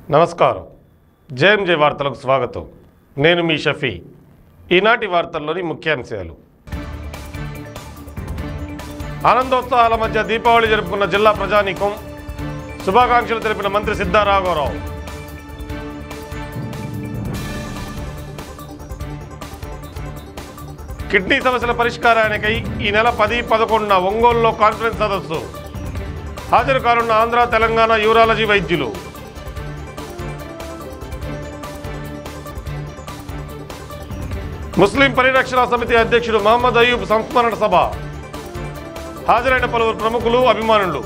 నమస్కారం జేఎంజే వార్తలకు స్వాగతం నేను మీ షఫీ ఈనాటి వార్తల్లోని ముఖ్యాంశాలు ఆనందోత్సాహాల మధ్య దీపావళి జరుపుకున్న జిల్లా ప్రజానీకం శుభాకాంక్షలు తెలిపిన మంత్రి సిద్ధారాఘవరావు కిడ్నీ సమస్యల పరిష్కారానికై ఈ నెల పది పదకొండున ఒంగోలులో కాన్ఫరెన్స్ సదస్సు హాజరు కానున్న ఆంధ్ర తెలంగాణ యూరాలజీ వైద్యులు ముస్లిం పరిరక్షణ సమితి అధ్యక్షుడు మహమ్మద్ అయ్యూబ్ సంస్మరణ సభ హాజరైన పలువురు ప్రముఖులు అభిమానులు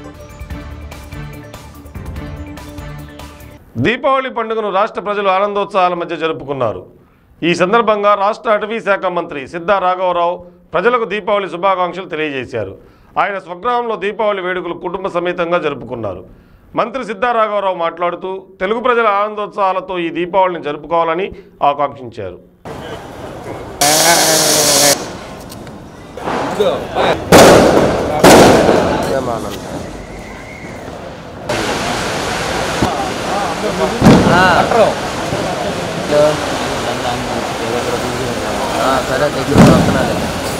దీపావళి పండుగను రాష్ట్ర ప్రజలు ఆనందోత్సాహాల మధ్య జరుపుకున్నారు ఈ సందర్భంగా రాష్ట్ర అటవీ శాఖ మంత్రి సిద్ధా రాఘవరావు ప్రజలకు దీపావళి శుభాకాంక్షలు తెలియజేశారు ఆయన స్వగ్రామంలో దీపావళి వేడుకలు కుటుంబ సమేతంగా జరుపుకున్నారు మంత్రి సిద్ధా రాఘవరావు మాట్లాడుతూ తెలుగు ప్రజల ఆనందోత్సాహాలతో ఈ దీపావళిని జరుపుకోవాలని ఆకాంక్షించారు సరే దగ్గర వస్తున్నాను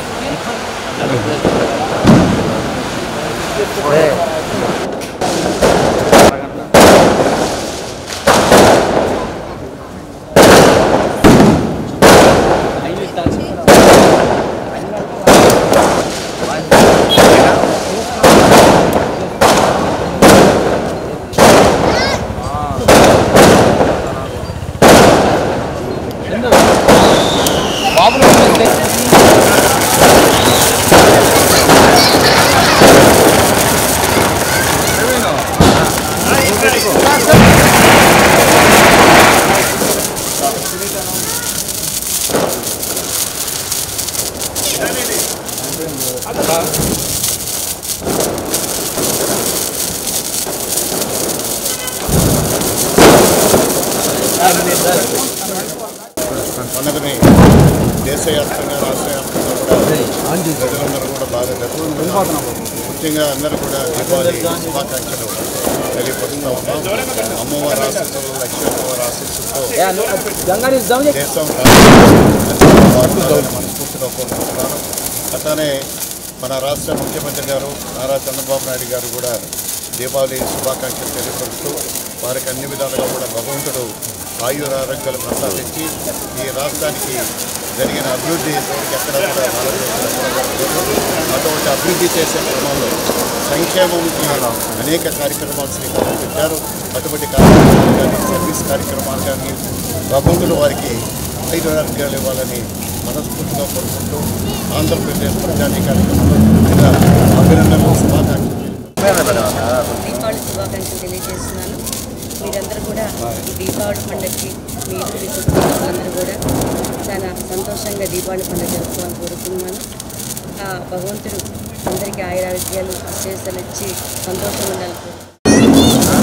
పండుగని దేశవ్యాప్తంగా రాష్ట్ర వ్యాప్తంగా కూడా ప్రజలందరూ కూడా బాగా జరుపుకుంటున్నారు ముఖ్యంగా అందరూ కూడా దీపావళి శుభాకాంక్షలు తెలియపరుస్తూ ఉన్నాం అమ్మవారి ఆశీస్సులు లక్ష్మీ అమ్మవారి ఆశీస్సులతో దేశం బాగుండాలని మనస్ఫూర్తిగా కోరుకుంటున్నాను అట్లానే మన రాష్ట్ర ముఖ్యమంత్రి గారు నారా చంద్రబాబు నాయుడు గారు కూడా దీపావళి శుభాకాంక్షలు తెలియపరుస్తూ వారికి అన్ని విధాలుగా కూడా భగవంతుడు ఆయుర ఆరోగ్యాలు ప్రసాదించి ఈ రాష్ట్రానికి జరిగిన అభివృద్ధి ఇంతవరకు ఎక్కడ కూడా భారతదేశంలో కూడా జరగలేదు. అటువంటి అభివృద్ధి చేసే క్రమంలో సంక్షేమంకి అనేక కార్యక్రమాలు శ్రీకారం చుట్టారు అటువంటి కార్యక్రమాలు కానీ సర్వీస్ కార్యక్రమాలు కానీ భగవంతుడు వారికి ఐదు ఆరోగ్యాలు ఇవ్వాలని మనస్ఫూర్తిగా కోరుకుంటూ ఆంధ్రప్రదేశ్ ప్రజానీకానికి మనస్ఫూర్తిగా అభినందనలు శుభాకాంక్షలు దీపావళి శుభాకాంక్షలు తెలియజేస్తున్నాను మీరందరూ కూడా ఈ దీపావళి పండుగకి మీరు మీ కుటుంబాలందరూ కూడా చాలా సంతోషంగా దీపావళి పండుగ జరుపుకోవాలని కోరుతున్నాను ఆ భగవంతుడు అందరికీ ఆయురారోగ్యాలు అశ్చేసలు ఇచ్చి సంతోషంగా ఉండాలని కోరుకుంటున్నాను.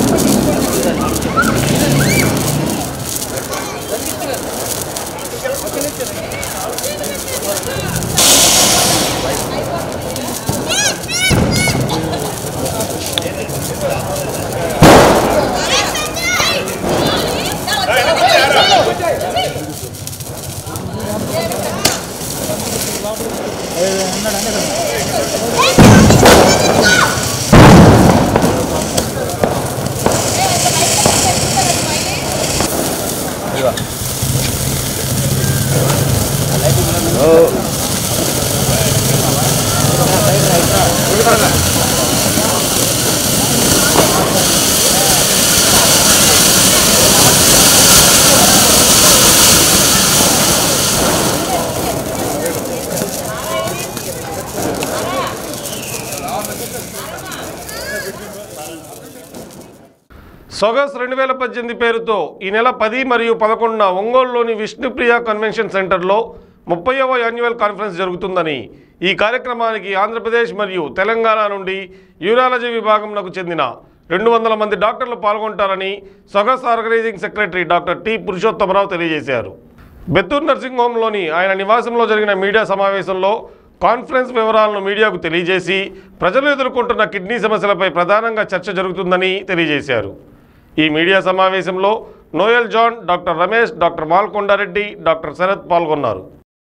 సొగస్ రెండు వేల పద్దెనిమిది పేరుతో ఈ నెల పది మరియు పదకొండున ఒంగోలులోని విష్ణుప్రియ కన్వెన్షన్ సెంటర్లో ముప్పైవ యాన్యువల్ కాన్ఫరెన్స్ జరుగుతుందని ఈ కార్యక్రమానికి ఆంధ్రప్రదేశ్ మరియు తెలంగాణ నుండి యూరాలజీ విభాగంకు చెందిన రెండు వందల మంది డాక్టర్లు పాల్గొంటారని సొగస్ organising secretary doctor T Purushottamarao తెలియజేశారు బెత్తూర్ నర్సింగ్ హోంలోని ఆయన నివాసంలో జరిగిన మీడియా సమావేశంలో కాన్ఫరెన్స్ వివరాలను మీడియాకు తెలియజేసి ప్రజలు ఎదుర్కొంటున్న కిడ్నీ సమస్యలపై ప్రధానంగా చర్చ జరుగుతుందని తెలియజేశారు ఈ మీడియా సమావేశంలో Noel John doctor Ramesh doctor Malakondareddy doctor Sharath పాల్గొన్నారు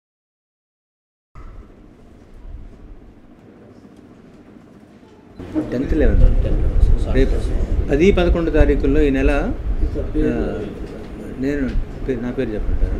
టెన్త్ లెవెన్త్ రేపు పది పదకొండు తారీఖుల్లో ఈ నెల ఆ, నేను పే- నా పేరు చెప్పంటారా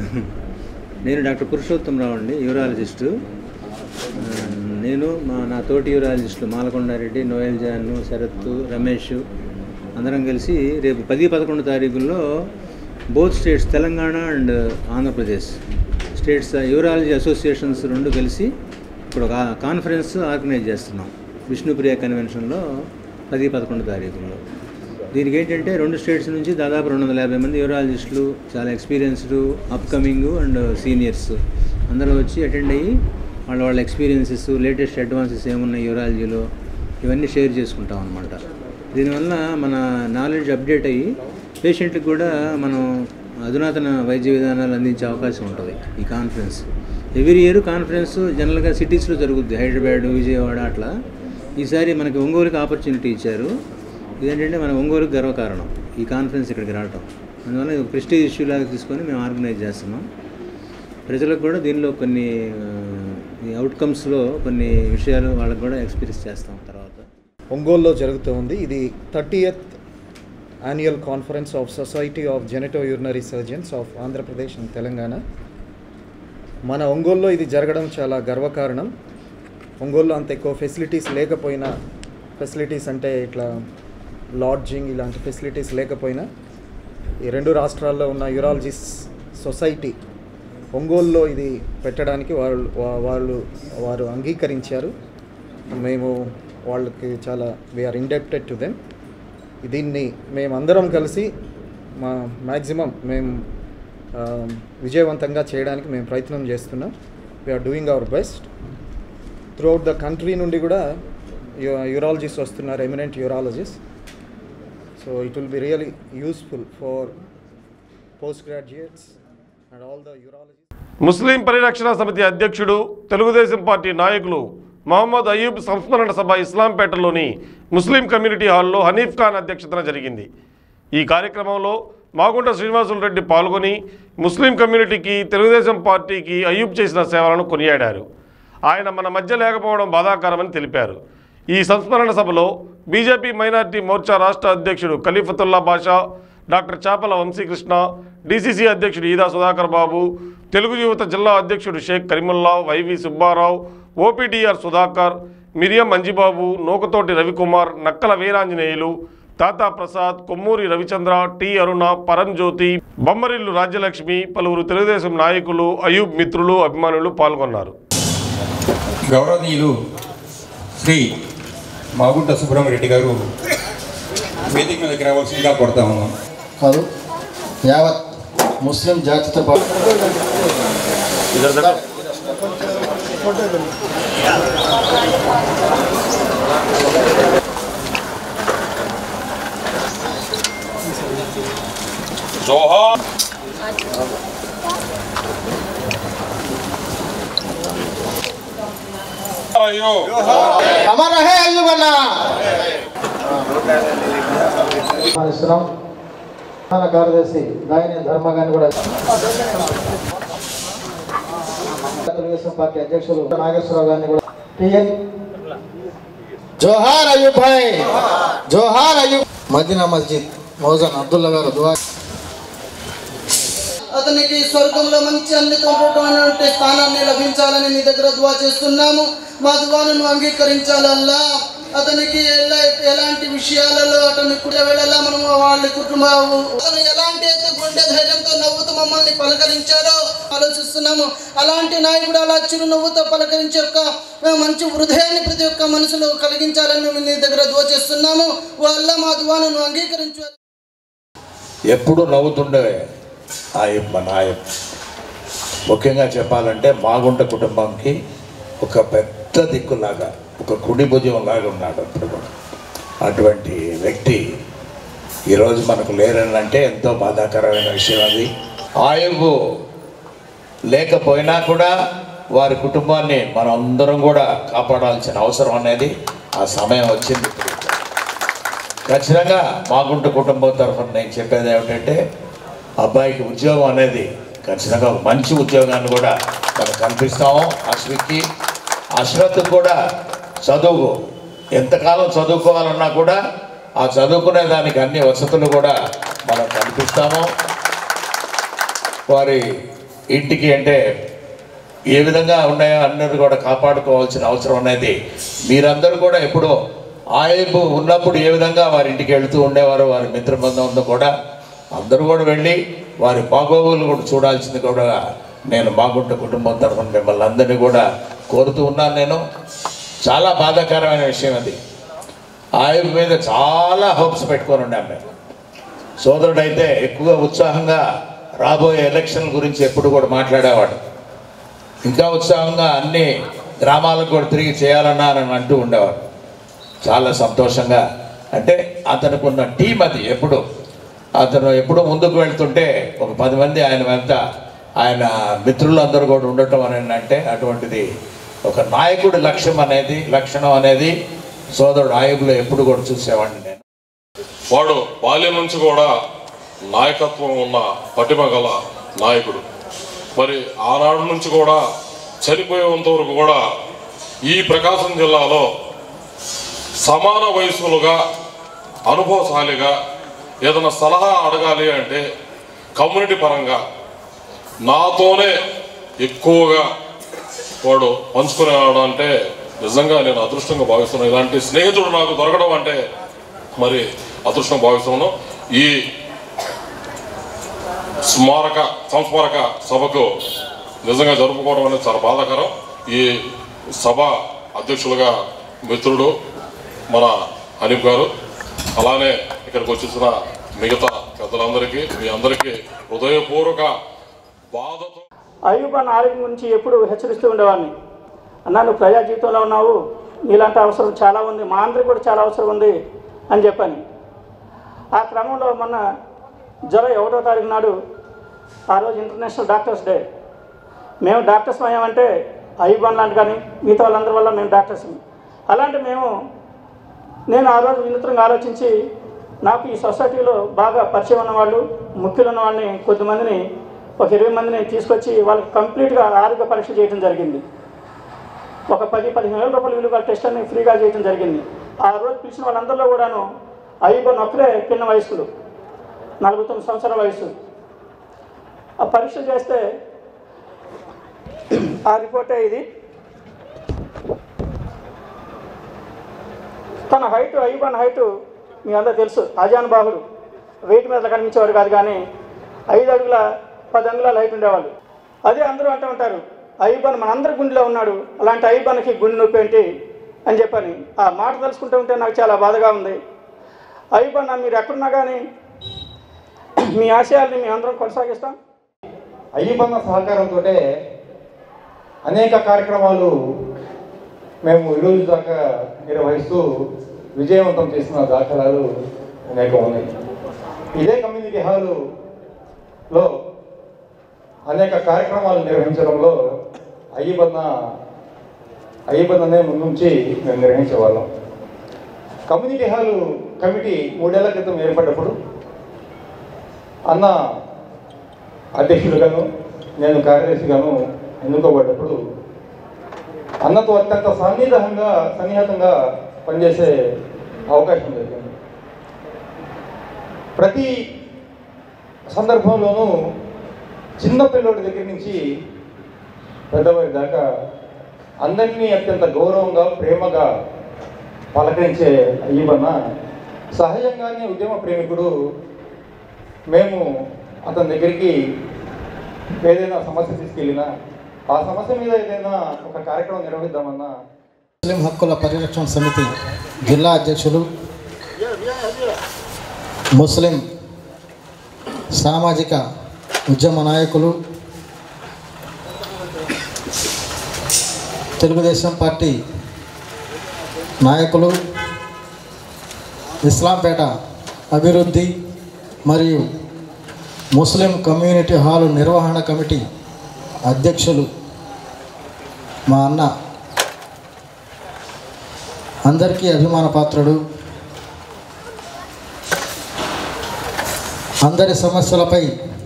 నేను డాక్టర్ పురుషోత్తమరావు అండి యూరాలజిస్టు ఆ, నేను మా నా తోటి యూరాలజిస్టులు మాలకొండారెడ్డి నోయల్ జాన్ శరత్ రమేష్ అందరం కలిసి రేపు పది పదకొండు తారీఖుల్లో both states Telangana and Andhra Pradesh states urology associations రెండు కలిసి ఇప్పుడు ఒక కాన్ఫరెన్స్ ఆర్గనైజ్ చేస్తున్నాం విష్ణుప్రియ కన్వెన్షన్లో పది పదకొండు తారీఖుల్లో దీనికి ఏంటంటే రెండు స్టేట్స్ నుంచి దాదాపు రెండు వందల యాభై మంది యూరాలజిస్టులు చాలా ఎక్స్పీరియన్స్డ్ అప్కమింగ్ అండ్ సీనియర్స్ అందరూ వచ్చి అటెండ్ అయ్యి వాళ్ళ వాళ్ళ ఎక్స్పీరియన్సెస్ లేటెస్ట్ అడ్వాన్సెస్ ఏమున్నాయి యూరాలజీలో ఇవన్నీ షేర్ చేసుకుంటాం అనమాట దీనివల్ల మన నాలెడ్జ్ అప్డేట్ అయ్యి పేషెంట్కి కూడా మనం అధునాతన వైద్య విధానాలు అందించే అవకాశం ఉంటుంది ఈ కాన్ఫరెన్స్ ఎవ్రీ ఇయర్ కాన్ఫరెన్స్ జనరల్గా సిటీస్లో జరుగుద్ది హైదరాబాద్ విజయవాడ అట్లా ఈసారి మనకి ఒంగోలుకి ఆపర్చునిటీ ఇచ్చారు ఇదేంటంటే మన ఒంగోలుకి గర్వకారణం ఈ కాన్ఫరెన్స్ ఇక్కడికి రావటం అందువల్ల ఇది ఒక ప్రెస్టీజ్ ఇష్యూ లాగా తీసుకొని మేము ఆర్గనైజ్ చేస్తున్నాం ప్రజలకు కూడా దీనిలో కొన్ని అవుట్కమ్స్లో కొన్ని విషయాలు వాళ్ళకి కూడా ఎక్స్పీరియన్స్ చేస్తాం తర్వాత ఒంగోలులో జరుగుతూ ఉంది ఇది thirtieth annual conference of society of genito urinary surgeons of Andhra Pradesh and Telangana మన ఒంగోలులో ఇది జరగడం చాలా గర్వకారణం ఒంగోలులో అంత ఎక్కువ ఫెసిలిటీస్ లేకపోయినా ఫెసిలిటీస్ అంటే ఇట్లా లాడ్జింగ్ ఇలాంటి ఫెసిలిటీస్ లేకపోయినా ఈ రెండు రాష్ట్రాల్లో ఉన్న యూరాలజిస్ సొసైటీ ఒంగోలులో ఇది పెట్టడానికి వాళ్ళు వా- వాళ్ళు వారు అంగీకరించారు మేము వాళ్ళకి చాలా వీఆర్ ఇండెప్టెడ్ టు దెమ్ దీన్ని మేమందరం కలిసి మా మ్యాక్సిమం మేము ఆ, విజయవంతంగా చేయడానికి మేము ప్రయత్నం చేస్తున్నాం we are doing our best throughout the country నుండి కూడా యూరాలజిస్ట్ వస్తున్నారు eminent urologist so it will be really useful for post graduates and all the urologist ముస్లిం పరిరక్షణ సమితి అధ్యక్షుడు తెలుగుదేశం పార్టీ నాయకులు మహమ్మద్ అయ్యూబ్ సంస్మరణ సభ ఇస్లాంపేటలోని ముస్లిం కమ్యూనిటీ హాల్లో హనీఫ్ ఖాన్ అధ్యక్షతన జరిగింది ఈ కార్యక్రమంలో మాగుంట శ్రీనివాసులు రెడ్డి పాల్గొని ముస్లిం కమ్యూనిటీకి తెలుగుదేశం పార్టీకి అయ్యూబ్ చేసిన సేవలను కొనియాడారు ఆయన మన మధ్య లేకపోవడం బాధాకరమని తెలిపారు ఈ సంస్మరణ సభలో బీజేపీ మైనార్టీ మోర్చా రాష్ట్ర అధ్యక్షుడు ఖలీఫతుల్లా బాషా డాక్టర్ చాపల వంశీకృష్ణ డీసీసీ అధ్యక్షుడు ఈదా సుధాకర్ బాబు తెలుగు యువత జిల్లా అధ్యక్షుడు షేక్ కరీముల్లా వైవి సుబ్బారావు ఓపీటీఆర్ సుధాకర్ మిరియం మంజిబాబు నూకతోటి రవికుమార్ నక్కల వీరాంజనేయులు తాతా ప్రసాద్ కొమ్మూరి రవిచంద్ర టి అరుణ పరంజ్యోతి బొమ్మరిల్లు రాజ్యలక్ష్మి పలువురు తెలుగుదేశం నాయకులు అయూబ్ మిత్రులు అభిమానులు పాల్గొన్నారు గౌరవనీయులు శ్రీ మాగుంట సుబ్రహ్మరెడ్డి గారు వేదిక మీదకి రావాల్సిందిగా కోరుతా ఉన్నాం కాదు యావత్ ముస్లిం జాతితో పాటు జోహార్ అయ్యో అమర్ రహే అయ్యూబ్ అన్న ఇస్తున్నాం ప్రధాన కార్యదర్శి దాయని ధర్మ గారిని కూడా తెలుగుదేశం పార్టీ అధ్యక్షులు నాగేశ్వరరావు గారిని కూడా టిఎన్ జోహార్ అయ్యూబ్ భాయ్ జోహార్ అయ్యూబ్ మదీనా మస్జిద్ మౌజన్ అబ్దుల్లా గారు దువా అతనికి స్వర్గంలో మంచి అన్నితమైనటువంటి స్థానాన్ని లభించాలని నీ దగ్గర దువా చేస్తున్నాము మా దువాను నువ్వు అంగీకరించాలల్లా అతనికి ఎలా ఎలాంటి విషయాలలో అతని కూడా వెళ్ళాలా మనము వాళ్ళ కుటుంబ అతను ఎలాంటి అయితే గుండె ధైర్యంతో నవ్వుతూ మమ్మల్ని పలకరించారో ఆలోచిస్తున్నాము అలాంటి నాయకుడు అలా చిరునవ్వుతో పలకరించే యొక్క ఆ, మంచి హృదయాన్ని ప్రతి ఒక్క మనసులో కలిగించాలని మేము నీ దగ్గర దువా చేస్తున్నాము వాళ్ళ మా దువాను నువ్వు అంగీకరించు ఎప్పుడు నవ్వుతుండే ఆయప్ప నాయప్ప ముఖ్యంగా చెప్పాలంటే మాగుంట కుటుంబంకి ఒక పెద్ద దిక్కులాగా ఒక కుడి భుజం లాగా ఉన్నాడు అప్పుడు కూడా అటువంటి వ్యక్తి ఈరోజు మనకు లేరని అంటే ఎంతో బాధాకరమైన విషయం అది ఆయువు లేకపోయినా కూడా వారి కుటుంబాన్ని మనం అందరం కూడా కాపాడాల్సిన అవసరం అనేది ఆ సమయం వచ్చింది ఇప్పుడు ఖచ్చితంగా మాగుంట కుటుంబం తరఫున నేను చెప్పేది ఏమిటంటే అబ్బాయికి ఉద్యోగం అనేది ఖచ్చితంగా ఒక మంచి ఉద్యోగాన్ని కూడా మనం కల్పిస్తాము అశ్విక్కి అశ్వత్ కూడా చదువు ఎంతకాలం చదువుకోవాలన్నా కూడా ఆ చదువుకునే దానికి అన్ని వసతులు కూడా మనం కల్పిస్తాము వారి ఇంటికి అంటే ఏ విధంగా ఉన్నాయో అన్నది కూడా కాపాడుకోవాల్సిన అవసరం అనేది మీరందరూ కూడా ఎప్పుడో ఆయపు ఉన్నప్పుడు ఏ విధంగా వారి ఇంటికి వెళుతూ ఉండేవారు వారి మిత్ర బృందంతో కూడా అందరూ కూడా వెళ్ళి వారి బాగోగులు కూడా చూడాల్సింది కూడా నేను బాగుంట కుటుంబం తరఫున మిమ్మల్ని అందరినీ కూడా కోరుతూ ఉన్నాను నేను చాలా బాధాకరమైన విషయం అది ఆయన మీద చాలా హోప్స్ పెట్టుకొని ఉన్నాం మేము సోదరుడు అయితే ఎక్కువగా ఉత్సాహంగా రాబోయే ఎలక్షన్ గురించి ఎప్పుడు కూడా మాట్లాడేవాడు ఇంకా ఉత్సాహంగా అన్ని గ్రామాలకు కూడా తిరిగి చేయాలన్నారని అంటూ ఉండేవాడు చాలా సంతోషంగా అంటే అతనికి ఉన్న టీం అది ఎప్పుడు అతను ఎప్పుడు ముందుకు వెళ్తుంటే ఒక పది మంది ఆయన వెంట ఆయన మిత్రులందరూ కూడా ఉండటం అని అంటే అటువంటిది ఒక నాయకుడి లక్ష్యం అనేది లక్షణం అనేది సోదరుడు ఆయుబులో ఎప్పుడు కూడా చూసేవాడిని నేను వాడు బాల్యం నుంచి కూడా నాయకత్వం ఉన్న పటిమ గల నాయకుడు మరి ఆనాడు నుంచి కూడా చనిపోయేంత వరకు కూడా ఈ ప్రకాశం జిల్లాలో సమాన వయసులుగా అనుభవశాలిగా ఏదైనా సలహా అడగాలి అంటే కమ్యూనిటీ పరంగా నాతోనే ఎక్కువగా వాడు పంచుకునేవాడు అంటే నిజంగా నేను అదృష్టంగా భావిస్తున్నాను ఇలాంటి స్నేహితుడు నాకు దొరకడం అంటే మరి అదృష్టం భావిస్తున్నాను ఈ స్మారక సంస్మారక సభకు నిజంగా జరుపుకోవడం అనేది చాలా బాధాకరం ఈ సభ అధ్యక్షులుగా మిత్రుడు మన హనీఫ్ గారు అలానే ఇక్కడికి వచ్చేసిన మిగతా పెద్దలందరికీ మీ అందరికీ హృదయపూర్వక బాధతో అయ్యూబ్ అన్న ఆరోగ్యం గురించి ఎప్పుడు హెచ్చరిస్తూ ఉండేవాడిని అన్నా నువ్వు ప్రజా జీవితంలో ఉన్నావు నీలాంటి అవసరం చాలా ఉంది మా అందరికి కూడా చాలా అవసరం ఉంది అని చెప్పాను ఆ క్రమంలో మొన్న జూలై ఒకటో తారీఖు నాడు ఆ రోజు ఇంటర్నేషనల్ డాక్టర్స్ డే మేము డాక్టర్స్ అయ్యామంటే అయ్యూబన్ లాంటి కానీ మిగతా వాళ్ళందరి వల్ల మేము డాక్టర్స్ అలాంటి మేము నేను ఆ రోజు వినూత్నంగా ఆలోచించి నాకు ఈ సొసైటీలో బాగా పరిచయం ఉన్న వాళ్ళు ముఖ్యులు ఉన్న వాళ్ళని కొద్దిమందిని ఒక ఇరవై మందిని తీసుకొచ్చి వాళ్ళకి కంప్లీట్గా ఆరోగ్య పరీక్ష చేయడం జరిగింది ఒక పది పదిహేను వేల రూపాయల విలువ టెస్ట్ అని ఫ్రీగా చేయడం జరిగింది ఆ రోజు పిలిచిన వాళ్ళందరిలో కూడాను ఐబన్ ఒక్కరే పిన్న వయస్కులు నలభై తొమ్మిది సంవత్సరాల వయసు ఆ పరీక్ష చేస్తే ఆ రిపోర్టే ఇది తన హైట్ ఐబన్ హైట్ మీ అందరూ తెలుసు అజాన్ బాహుడు వెయిట్ మీద కనిపించేవాడు కాదు కానీ ఐదు అడుగుల పది అంగుళాల హైట్ ఉండేవాళ్ళు అదే అందరూ అంటూ ఉంటారు ఐబన్ మనందరి గుండెలో ఉన్నాడు అలాంటి ఐబన్కి గుండె నొప్పి ఏంటి అని చెప్పని ఆ మాట తెలుసుకుంటూ ఉంటే నాకు చాలా బాధగా ఉంది ఐబన్ మీరు ఎక్కడున్నా కానీ మీ ఆశయాల్ని మేము అందరం కొనసాగిస్తాం అయ్యప్పన్న సహకారంతో అనేక కార్యక్రమాలు మేము ఈరోజు దాకా నిర్వహిస్తూ విజయవంతం చేసిన దాఖలాలు అనేకం ఉన్నాయి ఇదే కమ్యూనిటీ హాలులో అనేక కార్యక్రమాలు నిర్వహించడంలో అయ్యబన్న అయ్యబన్ననే ముందుంచి మేము నిర్వహించేవాళ్ళం కమ్యూనిటీ హాలు కమిటీ మూడేళ్ల క్రితం ఏర్పడ్డప్పుడు అన్న అధ్యక్షుడిగాను నేను కార్యదర్శిగాను ఎన్నుకోబడ్డప్పుడు అన్నతో అత్యంత సన్నిహితంగా సన్నిహితంగా పనిచేసే అవకాశం జరిగింది ప్రతి సందర్భంలోనూ చిన్న పిల్లోడి దగ్గర నుంచి పెద్దవారి దాకా అందరినీ అత్యంత గౌరవంగా ప్రేమగా పలకరించే అయ్యవన్న సహజంగానే ఉద్యమ ప్రేమికుడు మేము అతని దగ్గరికి ఏదైనా సమస్య తీసుకెళ్ళినా ఆ సమస్య మీద ఏదైనా ఒక కార్యక్రమం నిర్వహిద్దామన్నా ముస్లిం హక్కుల పరిరక్షణ సమితి జిల్లా అధ్యక్షులు ముస్లిం సామాజిక ఉద్యమ నాయకులు తెలుగుదేశం పార్టీ నాయకులు ఇస్లాంపేట అభివృద్ధి మరియు ముస్లిం కమ్యూనిటీ హాలు నిర్వహణ కమిటీ అధ్యక్షులు మా అన్న అందరికీ అభిమాన పాత్రుడు అందరి సమస్యలపై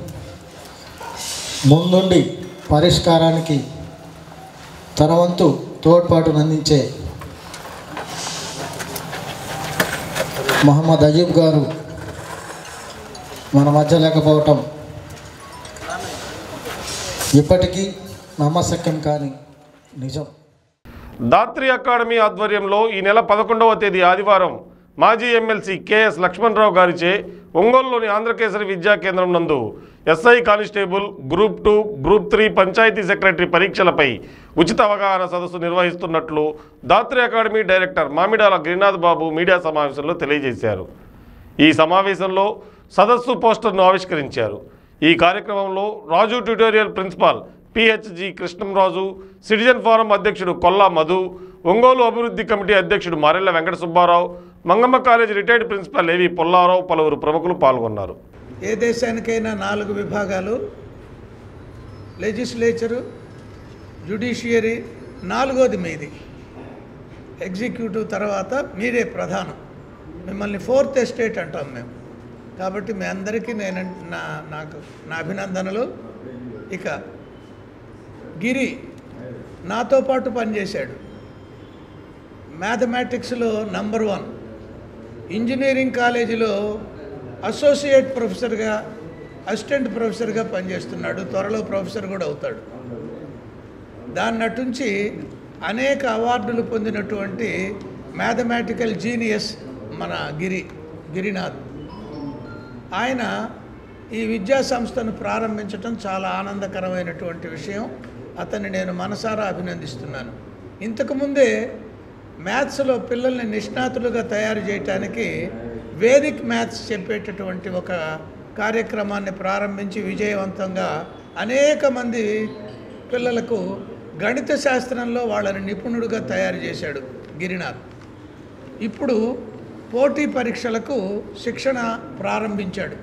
ముందుండి పరిష్కారానికి తన వంతు తోడ్పాటును అందించే మహమ్మద్ అజీబ్ గారు మన మధ్య లేకపోవటం ఇప్పటికీ నమ్మశక్యం కాని నిజం దాత్రి అకాడమీ ఆధ్వర్యంలో ఈ నెల పదకొండవ తేదీ ఆదివారం మాజీ ఎమ్మెల్సీ కెఎస్ లక్ష్మణరావు గారిచే ఒంగోలులోని ఆంధ్రకేసరి విద్యా కేంద్రం నందు SI constable group two group three panchayat secretary పరీక్షలపై ఉచిత అవగాహన సదస్సు నిర్వహిస్తున్నట్లు Dhatri academy director Mamidala Girinath Babu media సమావేశంలో తెలియజేశారు ఈ సమావేశంలో సదస్సు పోస్టర్ను ఆవిష్కరించారు ఈ కార్యక్రమంలో Raju tutorial principal PHG Krishnamraju citizen forum అధ్యక్షుడు కొల్లా మధు ఒంగోలు అభివృద్ధి కమిటీ అధ్యక్షుడు Marella Venkata Subbarao Mangamma college retired principal AV Pullarao పలువురు ప్రముఖులు పాల్గొన్నారు ఏ దేశానికైనా నాలుగు విభాగాలు లెజిస్లేచరు జుడిషియరీ నాలుగోది మీది ఎగ్జిక్యూటివ్ తర్వాత మీరే ప్రధానం మిమ్మల్ని ఫోర్త్ ఎస్టేట్ అంటాం మేము కాబట్టి మీ అందరికీ నేను నా నాకు నా అభినందనలు ఇక గిరి నాతో పాటు పనిచేశాడు మ్యాథమెటిక్స్లో నంబర్ వన్ ఇంజనీరింగ్ కాలేజీలో అసోసియేట్ ప్రొఫెసర్గా అసిస్టెంట్ ప్రొఫెసర్గా పనిచేస్తున్నాడు త్వరలో ప్రొఫెసర్ కూడా అవుతాడు దాన్ని నటుంచి అనేక అవార్డులు పొందినటువంటి మ్యాథమెటికల్ జీనియస్ మన గిరి గిరినాథ్ ఆయన ఈ విద్యా సంస్థను ప్రారంభించడం చాలా ఆనందకరమైనటువంటి విషయం అతన్ని నేను మనసారా అభినందిస్తున్నాను ఇంతకుముందే మ్యాథ్స్లో పిల్లల్ని నిష్ణాతులుగా తయారు చేయటానికి వేదిక్ మ్యాథ్స్ చెప్పేటటువంటి ఒక కార్యక్రమాన్ని ప్రారంభించి విజయవంతంగా అనేక మంది పిల్లలకు గణిత శాస్త్రంలో వాళ్ళని నిపుణుడుగా తయారు చేశాడు గిరినాథ్ ఇప్పుడు పోటీ పరీక్షలకు శిక్షణ ప్రారంభించాడు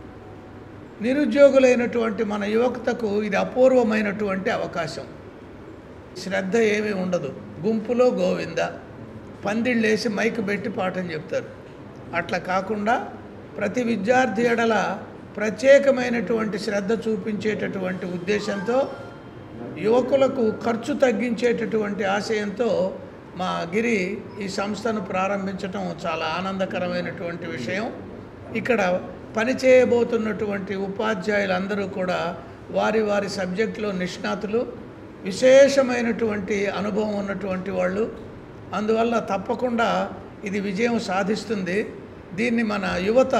నిరుద్యోగులైనటువంటి మన యువతకు ఇది అపూర్వమైనటువంటి అవకాశం శ్రద్ధ ఏమీ ఉండదు గుంపులో గోవింద పందిళ్ళేసి మైక్ పెట్టి పాఠం చెప్తారు అట్లా కాకుండా ప్రతి విద్యార్థి ఎడల ప్రత్యేకమైనటువంటి శ్రద్ధ చూపించేటటువంటి ఉద్దేశంతో యువకులకు ఖర్చు తగ్గించేటటువంటి ఆశయంతో మా గిరి ఈ సంస్థను ప్రారంభించటం చాలా ఆనందకరమైనటువంటి విషయం ఇక్కడ పనిచేయబోతున్నటువంటి ఉపాధ్యాయులందరూ కూడా వారి వారి సబ్జెక్టులో నిష్ణాతులు విశేషమైనటువంటి అనుభవం ఉన్నటువంటి వాళ్ళు అందువల్ల తప్పకుండా ఇది విజయం సాధిస్తుంది దీన్ని మన యువత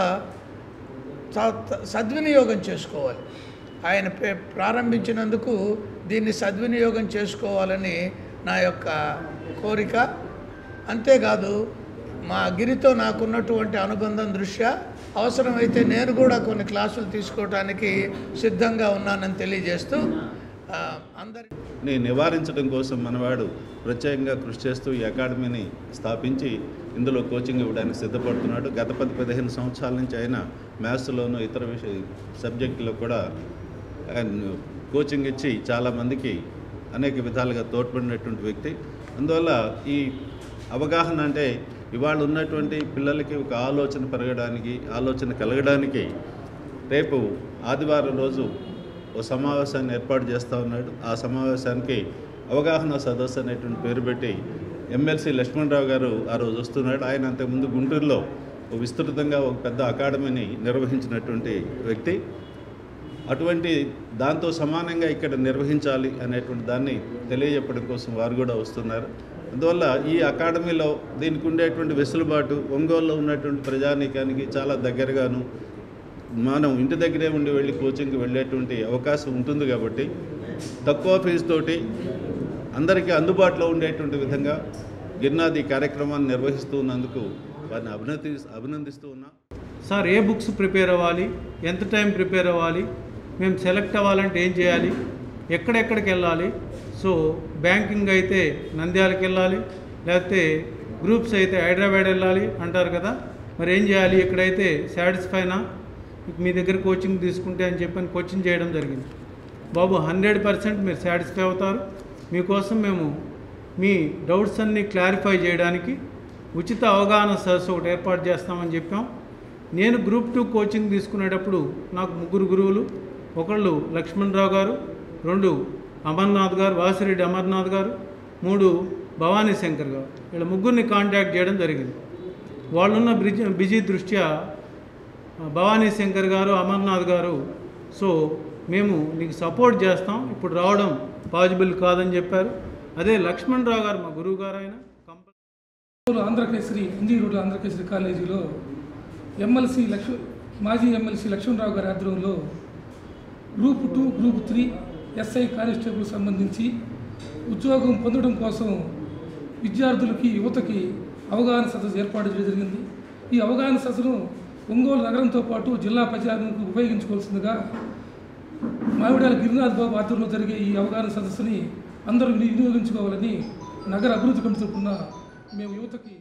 స- సద్వినియోగం చేసుకోవాలి ఆయన పే- ప్రారంభించినందుకు దీన్ని సద్వినియోగం చేసుకోవాలని నా యొక్క కోరిక అంతేకాదు మా గిరితో నాకున్నటువంటి అనుబంధం దృష్ట్యా అవసరమైతే నేను కూడా కొన్ని క్లాసులు తీసుకోవడానికి సిద్ధంగా ఉన్నానని తెలియజేస్తూ ఆ, అందరి ని నివారించడం కోసం మనవాడు ప్రత్యేకంగా కృషి చేస్తూ ఈ అకాడమీని స్థాపించి ఇందులో కోచింగ్ ఇవ్వడానికి సిద్ధపడుతున్నాడు గత పది పదిహేను సంవత్సరాల నుంచి ఆయన మ్యాథ్స్లోను ఇతర విషయ సబ్జెక్టులో కూడా ఆయన కోచింగ్ ఇచ్చి చాలామందికి అనేక విధాలుగా తోడ్పడినటువంటి వ్యక్తి అందువల్ల ఈ అవగాహన అంటే ఇవాళ ఉన్నటువంటి పిల్లలకి ఒక ఆలోచన పెరగడానికి ఆలోచన కలగడానికి రేపు ఆదివారం రోజు ఓ సమావేశాన్ని ఏర్పాటు చేస్తూ ఉన్నాడు ఆ సమావేశానికి అవగాహన సదస్సు అనేటువంటి పేరు పెట్టి ఎమ్మెల్సీ లక్ష్మణరావు గారు ఆ రోజు వస్తున్నాడు ఆయన అంతకుముందు గుంటూరులో ఓ విస్తృతంగా ఒక పెద్ద అకాడమీని నిర్వహించినటువంటి వ్యక్తి అటువంటి దాంతో సమానంగా ఇక్కడ నిర్వహించాలి అనేటువంటి దాన్ని తెలియజెప్పడం కోసం వారు కూడా వస్తున్నారు అందువల్ల ఈ అకాడమీలో దీనికి ఉండేటువంటి వెసులుబాటు ఒంగోలులో ఉన్నటువంటి ప్రజానీకానికి చాలా దగ్గరగాను మనం ఇంటి దగ్గరే ఉండి వెళ్ళి కోచింగ్కి వెళ్ళేటువంటి అవకాశం ఉంటుంది కాబట్టి తక్కువ ఫీజు తోటి అందరికీ అందుబాటులో ఉండేటువంటి విధంగా గిరినాథ్ ఈ కార్యక్రమాన్ని నిర్వహిస్తూ ఉన్నందుకు వారిని అభినంది అభినందిస్తూ ఉన్నాం సార్ ఏ బుక్స్ ప్రిపేర్ అవ్వాలి ఎంత టైం ప్రిపేర్ అవ్వాలి మేము సెలెక్ట్ అవ్వాలంటే ఏం చేయాలి ఎక్కడెక్కడికి వెళ్ళాలి సో బ్యాంకింగ్ అయితే నంద్యాలకు వెళ్ళాలి లేకపోతే గ్రూప్స్ అయితే హైదరాబాద్ వెళ్ళాలి అంటారు కదా మరి ఏం చేయాలి ఇక్కడైతే సాటిస్ఫైనా మీ దగ్గర కోచింగ్ తీసుకుంటే అని చెప్పని కోచింగ్ చేయడం జరిగింది బాబు హండ్రెడ్ పర్సెంట్ మీరు సాటిస్ఫై అవుతారు మీకోసం మేము మీ డౌట్స్ అన్నీ క్లారిఫై చేయడానికి ఉచిత అవగాహన సదస్సు ఒకటి ఏర్పాటు చేస్తామని చెప్పాం నేను గ్రూప్ టూ కోచింగ్ తీసుకునేటప్పుడు నాకు ముగ్గురు గురువులు ఒకళ్ళు లక్ష్మణరావు గారు రెండు అమర్నాథ్ గారు వాసిరెడ్డి అమర్నాథ్ గారు మూడు భవానీ శంకర్ గారు వీళ్ళ ముగ్గురిని కాంటాక్ట్ చేయడం జరిగింది వాళ్ళున్న బిజీ బిజీ దృష్ట్యా భవానీ శంకర్ గారు అమర్నాథ్ గారు సో మేము నీకు సపోర్ట్ చేస్తాం ఇప్పుడు రావడం పాజిబుల్ కాదని చెప్పారు అదే లక్ష్మణ్ రావు గారు మా గురువు గారు ఆయన ఆంధ్రకేసరి హిందీ రోడ్ల ఆంధ్రకేసరి కాలేజీలో ఎమ్మెల్సీ లక్ష్మ మాజీ ఎమ్మెల్సీ లక్ష్మణరావు గారి ఆధ్వర్యంలో group two group three SI constable సంబంధించి ఉద్యోగం పొందడం కోసం విద్యార్థులకి యువతకి అవగాహన సదస్సు ఏర్పాటు చేయడం జరిగింది ఈ అవగాహన సదస్సును ఒంగోలు నగరంతో పాటు జిల్లా ప్రచారానికి ఉపయోగించుకోవాల్సిందిగా మామిడాల గిరినాథ్ బాబు ఆధ్వర్యంలో జరిగే ఈ అవగాహన సదస్సుని అందరూ వినియోగించుకోవాలని నగర అభివృద్ధి కమిటీ తరఫున మేము యువతకి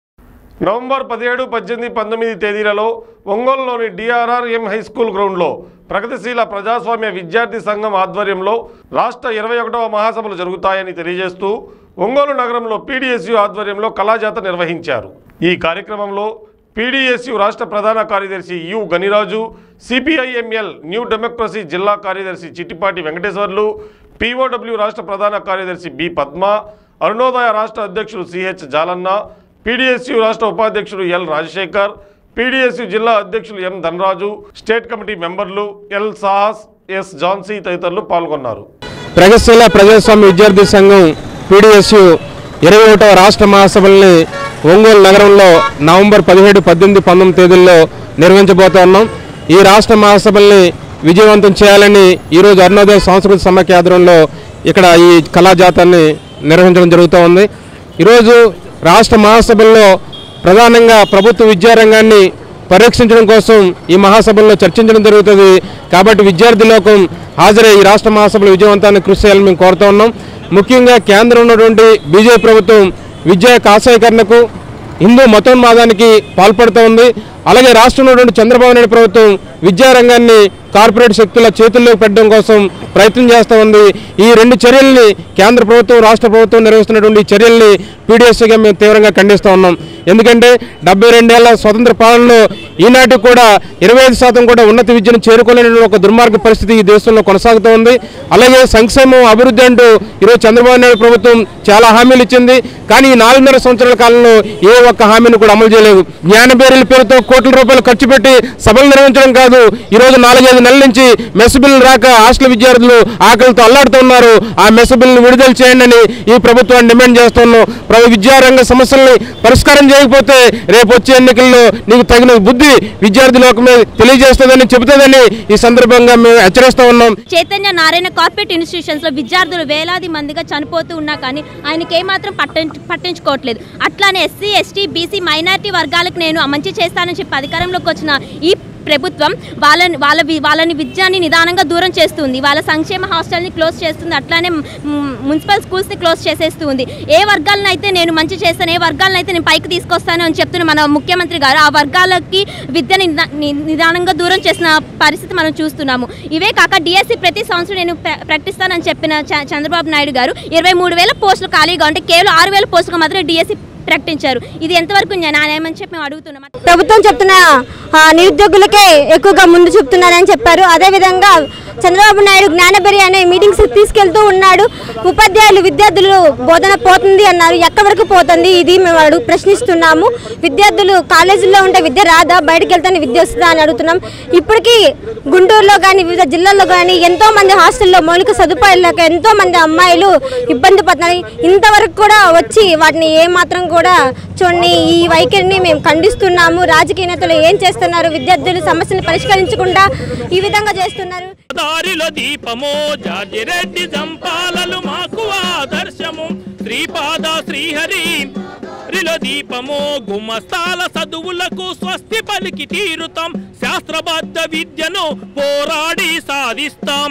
నవంబర్ పదిహేడు పద్దెనిమిది పంతొమ్మిది తేదీలలో ఒంగోలులోని డిఆర్ఆర్ఎం హై స్కూల్ గ్రౌండ్లో ప్రగతిశీల ప్రజాస్వామ్య విద్యార్థి సంఘం ఆధ్వర్యంలో రాష్ట్ర ఇరవై ఒకటవ మహాసభలు జరుగుతాయని తెలియజేస్తూ ఒంగోలు నగరంలో పీడీఎస్యు ఆధ్వర్యంలో కళాజాత నిర్వహించారు ఈ కార్యక్రమంలో పీడీఎస్యు రాష్ట్ర ప్రధాన కార్యదర్శి U Ganiraju CPIML new democracy జిల్లా కార్యదర్శి చిట్టిపాటి వెంకటేశ్వర్లు పీఓడబ్ల్యూ రాష్ట్ర ప్రధాన కార్యదర్శి బి పద్మ అరుణోదయ రాష్ట్ర అధ్యక్షుడు సిహెచ్ జాలన్న పీడీఎస్యు రాష్ట్ర ఉపాధ్యక్షుడు ఎల్ రాజశేఖర్ పీడీఎస్యు జిల్లా అధ్యక్షులు ఎం ధనరాజు స్టేట్ కమిటీ మెంబర్లు ఎల్ సాహస్ ఎస్ జాన్సీ తదితరులు పాల్గొన్నారు ప్రగతిశీల ప్రజాస్వామ్య విద్యార్థి సంఘం పీడీఎస్యు ఇరవై ఒకటవ రాష్ట్ర మహాసభల్ని ఒంగోలు నగరంలో నవంబర్ పదిహేడు పద్దెనిమిది పంతొమ్మిది తేదీల్లో నిర్వహించబోతున్నాం ఈ రాష్ట్ర మహాసభల్ని విజయవంతం చేయాలని ఈరోజు అరుణోదయ సాంస్కృతిక సమాఖ్య ఆధ్వర్యంలో ఇక్కడ ఈ కళాజాతాన్ని నిర్వహించడం జరుగుతూ ఉంది ఈరోజు రాష్ట్ర మహాసభల్లో ప్రధానంగా ప్రభుత్వ విద్యారంగాన్ని పరిరక్షించడం కోసం ఈ మహాసభల్లో చర్చించడం జరుగుతుంది కాబట్టి విద్యార్థి లోకం హాజరై ఈ రాష్ట్ర మహాసభల విజయవంతాన్ని కృషి చేయాలని మేము కోరుతూ ఉన్నాం ముఖ్యంగా కేంద్రం ఉన్నటువంటి బీజేపీ ప్రభుత్వం విద్యా కాషాయకరణకు హిందూ మతోన్మాదానికి పాల్పడుతూ ఉంది అలాగే రాష్ట్రంలో ఉన్నటువంటి చంద్రబాబు నాయుడు ప్రభుత్వం విద్యారంగాన్ని కార్పొరేట్ శక్తుల చేతుల్లోకి పెట్టడం కోసం ప్రయత్నం చేస్తూ ఉంది ఈ రెండు చర్యల్ని కేంద్ర ప్రభుత్వం రాష్ట్ర ప్రభుత్వం నిర్వహిస్తున్నటువంటి ఈ చర్యల్ని పీడిఎస్గా మేము తీవ్రంగా ఖండిస్తూ ఉన్నాం ఎందుకంటే డెబ్బై రెండేళ్ల స్వతంత్ర పాలనలో ఈనాటికి కూడా ఇరవై ఐదు శాతం కూడా ఉన్నత విద్యను చేరుకోలేని ఒక దుర్మార్గ పరిస్థితి ఈ దేశంలో కొనసాగుతూ ఉంది అలాగే సంక్షేమం అభివృద్ధి అంటూ ఈరోజు చంద్రబాబు నాయుడు ప్రభుత్వం చాలా హామీలు ఇచ్చింది కానీ ఈ నాలుగున్నర సంవత్సరాల కాలంలో ఏ ఒక్క హామీని కూడా అమలు చేయలేదు జ్ఞానబేరీల పేరుతో కోట్ల రూపాయలు ఖర్చు పెట్టి సభలు నిర్వహించడం కాదు ఈ రోజు నాలుగైదు నెలల నుంచి మెస్ బిల్లు రాక హాస్టల్ విద్యార్థులు ఆకలితో అల్లాడుతున్నారు ఆ మెస్ బిల్లును విడుదల చేయండి అని ఈ ప్రభుత్వాన్ని డిమాండ్ చేస్తున్నాం ప్రభు విద్యారంగ సమస్యల్ని పరిష్కారం చేయకపోతే రేపు వచ్చే ఎన్నికల్లో నీకు తగిన బుద్ధి విద్యార్థి లోకమే తెలియజేస్తుందని చెబుతుందని ఈ సందర్భంగా మేము హెచ్చరిస్తూ ఉన్నాం చైతన్య నారాయణ కార్పొరేట్ ఇన్స్టిట్యూషన్స్లో విద్యార్థులు వేలాది మందిగా చనిపోతూ ఉన్నా కానీ ఆయనకి ఏమాత్రం పట్టించు పట్టించుకోవట్లేదు అట్లానే ఎస్సీ ఎస్టీ బీసీ మైనారిటీ వర్గాలకు నేను మంచి చేస్తానని చెప్పి అధికారంలోకి వచ్చిన ఈ ప్రభుత్వం వాళ్ళని వాళ్ళ వి- వాళ్ళని విద్యాన్ని నిదానంగా దూరం చేస్తుంది వాళ్ళ సంక్షేమ హాస్టల్ని క్లోజ్ చేస్తుంది అట్లానే మ్, మున్సిపల్ స్కూల్స్ని క్లోజ్ చేసేస్తూ ఉంది ఏ వర్గాలను అయితే నేను మంచి చేస్తాను ఏ వర్గాలను అయితే నేను పైకి తీసుకొస్తాను అని చెప్తున్న మన ముఖ్యమంత్రి గారు ఆ వర్గాలకి విద్యని నిదా- ని- నిదానంగా దూరం చేసిన పరిస్థితి మనం చూస్తున్నాము ఇవే కాక డిఎస్సి ప్రతి సంవత్సరం నేను ప్ర- ప్రకటిస్తానని చెప్పిన చ- చంద్రబాబు నాయుడు గారు ఇరవై మూడు వేల పోస్టులు ఖాళీగా ఉంటే కేవలం ఆరు వేల పోస్టులు మాత్రమే డిఎస్సి ప్రకటించారు ఇది ఎంతవరకు న్యాయమని చెప్పి మేము అడుగుతున్నాం ప్రభుత్వం చెప్తున్న ఆ, నిరుద్యోగులకే ఎక్కువగా ముందు చూపుతున్నారని చెప్పారు అదేవిధంగా చంద్రబాబు నాయుడు జ్ఞానబెరి అనే మీటింగ్స్ తీసుకెళ్తూ ఉన్నాడు ఉపాధ్యాయులు విద్యార్థులు బోధన పోతుంది అన్నారు ఎక్కడి వరకు పోతుంది ఇది మేము అడుగు ప్రశ్నిస్తున్నాము విద్యార్థులు కాలేజీల్లో ఉంటే విద్య రాదా బయటకు వెళ్తానే విద్య వస్తుందా అని అడుగుతున్నాం ఇప్పటికీ గుంటూరులో కానీ వివిధ జిల్లాల్లో కానీ ఎంతో మంది హాస్టల్లో మౌలిక సదుపాయాలు లేక ఎంతో మంది అమ్మాయిలు ఇబ్బంది పడుతున్నారు ఇంతవరకు కూడా వచ్చి వాటిని ఏ మాత్రం కూడా చూడండి ఈ వైఖరిని మేము ఖండిస్తున్నాము రాజకీయ నేతలు ఏం చేస్తున్నారు విద్యార్థులు సమస్యను పరిష్కరించకుండా ఈ విధంగా చేస్తున్నారు దారిలో దీపము జార్జి రెడ్డి జంపాలలు మాకు ఆదర్శము శ్రీపాద శ్రీహరి రిలో దీపము గుమ్మస్తాల చదువులకు స్వస్తి పలికి తీరుతాం శాస్త్రబద్ధ విద్యను పోరాడి సాధిస్తాం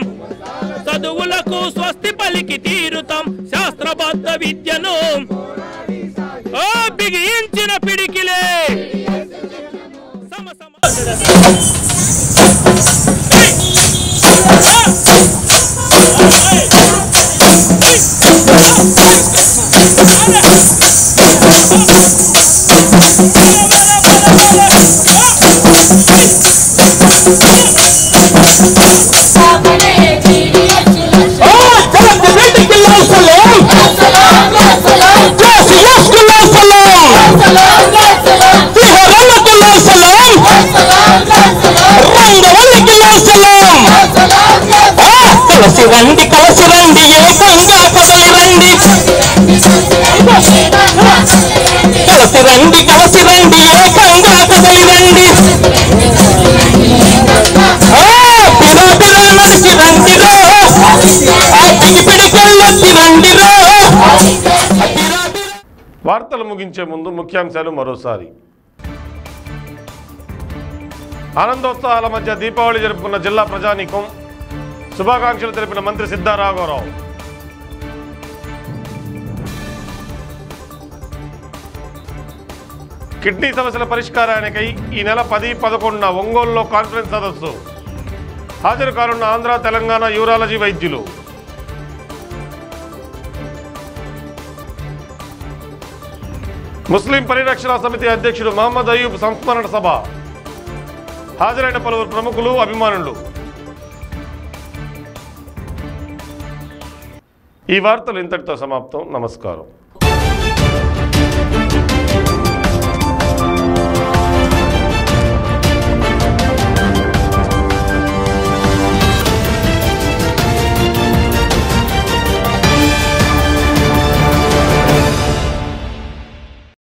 చదువులకు స్వస్తి పలికి తీరుతాం శాస్త్రబద్ధ విద్యను ఓ బిగించిన పిడికిలే సమ సమ కలసి రండి కలసి రండి ఏకంగా కదలి రండి కలసి రండి కలసి రండి ఏకంగా కదలి రండి ఆ, పిరా పిరా నడిచి రండిరో ఆ పిడి పిడికెళ్ళొచ్చి రండిరో వార్తలు ముగించే ముందు ముఖ్యాంశాలు మరోసారి ఆనందోత్సాహాల మధ్య దీపావళి జరుపుకున్న జిల్లా ప్రజానీకం శుభాకాంక్షలు తెలిపిన మంత్రి సిద్ధారాఘవరావు కిడ్నీ సమస్యల పరిష్కారానికై ఈ నెల పది పదకొండున ఒంగోలులో కాన్ఫరెన్స్ సదస్సు హాజరు కానున్న ఆంధ్ర తెలంగాణ యూరాలజీ వైద్యులు ముస్లిం పరిరక్షణ సమితి అధ్యక్షుడు మహమ్మద్ అయ్యూబ్ సంస్మరణ సభ హాజరైన పలువురు ప్రముఖులు అభిమానులు ఈ వార్తలు ఇంతటితో సమాప్తం నమస్కారం